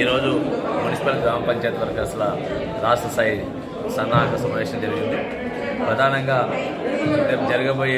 ఈరోజు మున్సిపల్ గ్రామ పంచాయతీ వర్కర్స్ల రాష్ట్ర స్థాయి సన్నాహక సమావేశం జరిగింది ప్రధానంగా రేపు జరగబోయే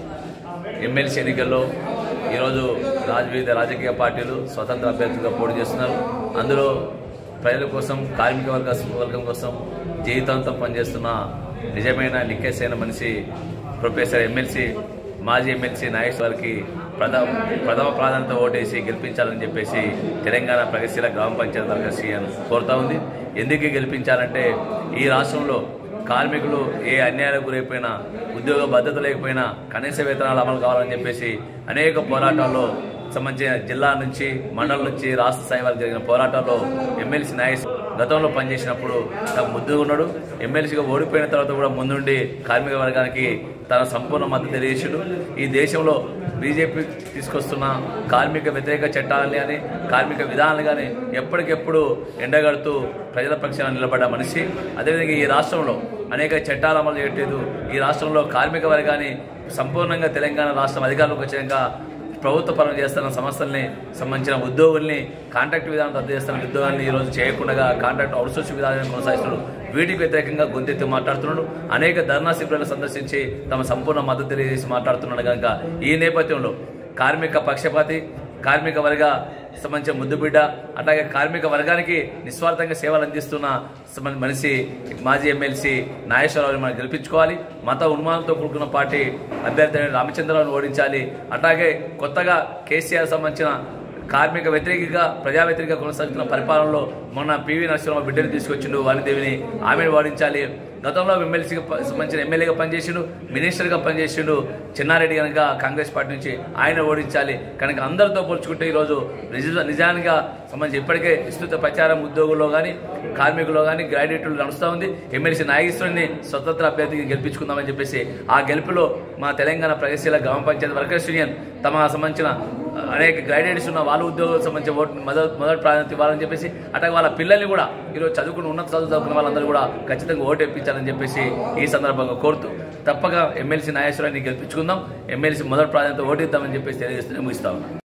ఎమ్మెల్సీ ఎన్నికల్లో ఈరోజు రాజ వివిధ రాజకీయ పార్టీలు స్వతంత్ర అభ్యర్థులుగా పోటీ చేస్తున్నారు అందులో ప్రజల కోసం కార్మిక వర్గ వర్గం కోసం జీవితాంతం పనిచేస్తున్న నిజమైన నిక్కేసైన మనిషి ప్రొఫెసర్ ఎమ్మెల్సీ మాజీ ఎమ్మెల్సీ నాగేష్ గారికి ప్రథమ ప్రథమ ప్రాధాన్యత ఓటేసి గెలిపించాలని చెప్పేసి తెలంగాణ ప్రగతిశీల గ్రామ పంచాయతీ వర్గ సీఎం కోరుతా ఉంది ఎందుకు గెలిపించాలంటే ఈ రాష్ట్రంలో కార్మికులు ఏ అన్యాయాలకు గురైపోయినా ఉద్యోగ భద్రత లేకపోయినా కనీస వేతనాలు అమలు కావాలని చెప్పేసి అనేక పోరాటాల్లో సంబంధించిన జిల్లా నుంచి మండలం నుంచి రాష్ట్ర స్థాయి వరకు జరిగిన పోరాటాల్లో ఎమ్మెల్సీ నాయస్ గతంలో పనిచేసినప్పుడు తను ముద్దుగా ఉన్నాడు ఎమ్మెల్సీగా ఓడిపోయిన తర్వాత కూడా ముందుండి కార్మిక వర్గానికి తన సంపూర్ణ మద్దతు తెలియజేసాడు ఈ దేశంలో బీజేపీ తీసుకొస్తున్న కార్మిక వ్యతిరేక చట్టాలని కానీ కార్మిక విధానాలు కానీ ఎప్పటికెప్పుడు ఎండగడుతూ ప్రజల పక్షాన నిలబడ్డ మనిషి అదేవిధంగా ఈ రాష్ట్రంలో అనేక చట్టాలు అమలు చేయట్లేదు ఈ రాష్ట్రంలో కార్మిక వర్గాన్ని సంపూర్ణంగా తెలంగాణ రాష్ట్రం అధికారంలోకి వచ్చాక ప్రభుత్వ పరం చేస్తున్న సంస్థల్ని సంబంధించిన ఉద్యోగుల్ని కాంట్రాక్ట్ విధానం రద్దు చేస్తున్న ఉద్యోగాన్ని ఈరోజు చేయకుండా కాంట్రాక్ట్ అవుట్సోర్సింగ్ విధానాన్ని కొనసాగిస్తున్నాడు వీటికి వ్యతిరేకంగా గొంతెత్తి మాట్లాడుతున్నాడు అనేక ధర్నా శిబిరాలను సందర్శించి తమ సంపూర్ణ మద్దతు తెలియజేసి మాట్లాడుతున్నాడు కనుక ఈ నేపథ్యంలో కార్మిక పక్షపాతి కార్మిక వర్గ సంబంధించిన ముద్దుబిడ్డ అట్లాగే కార్మిక వర్గానికి నిస్వార్థంగా సేవలు అందిస్తున్న సంబంధ మనిషి మాజీ ఎమ్మెల్సీ నాగేశ్వరరావుని మనం గెలిపించుకోవాలి మత ఉన్మానంతో కూడుకున్న పార్టీ అభ్యర్థి అయిన రామచంద్రరావుని ఓడించాలి అట్లాగే కొత్తగా కేసీఆర్ సంబంధించిన కార్మిక వ్యతిరేకంగా ప్రజా వ్యతిరేకంగా కొనసాగుతున్న పరిపాలనలో మొన్న పివి నరసింహరావు బిడ్డను తీసుకొచ్చిండు వాణిదేవిని ఆమెను వాడించాలి గతంలో ఎమ్మెల్సీగా ప- సంబంధించిన ఎమ్మెల్యేగా పనిచేసిండు మినిస్టర్గా పనిచేసిండు చిన్నారెడ్డి కనుక కాంగ్రెస్ పార్టీ నుంచి ఆయన ఓడించాలి కనుక అందరితో పోల్చుకుంటే ఈరోజు నిజ నిజానికి సంబంధించి ఇప్పటికే విస్తృత ప్రచారం ఉద్యోగుల్లో కానీ కార్మికుల్లో కానీ గ్రాడ్యుయేట్లు నడుస్తూ ఉంది ఎమ్మెల్సీ నాగేశ్వరిని స్వతంత్ర అభ్యర్థికి గెలిపించుకుందామని చెప్పేసి ఆ గెలుపులో మా తెలంగాణ ప్రగతిశీల గ్రామ పంచాయతీ వర్కర్స్ యూనియన్ తమ సంబంధించిన అనేక గ్రాడ్యుయేట్స్ ఉన్న వాళ్ళ ఉద్యోగులకు సంబంధించిన ఓటు మొదటి మొదటి ప్రాధాన్యత ఇవ్వాలని చెప్పేసి అట్లాగే వాళ్ళ పిల్లల్ని కూడా ఈరోజు చదువుకుని ఉన్నత చదువు చదువుకున్న వాళ్ళందరూ కూడా ఖచ్చితంగా ఓటు ఇప్పించాలని చెప్పేసి ఈ సందర్భంగా కోరుతూ తప్పక ఎమ్మెల్సీ నాగేశ్వరాన్ని గెలిపించుకుందాం ఎమ్మెల్సీ మొదటి ప్రాధాన్యత ఓటు ఇద్దామని చెప్పేసి తెలియజేస్తూనే ముగిస్తా ఉన్నాం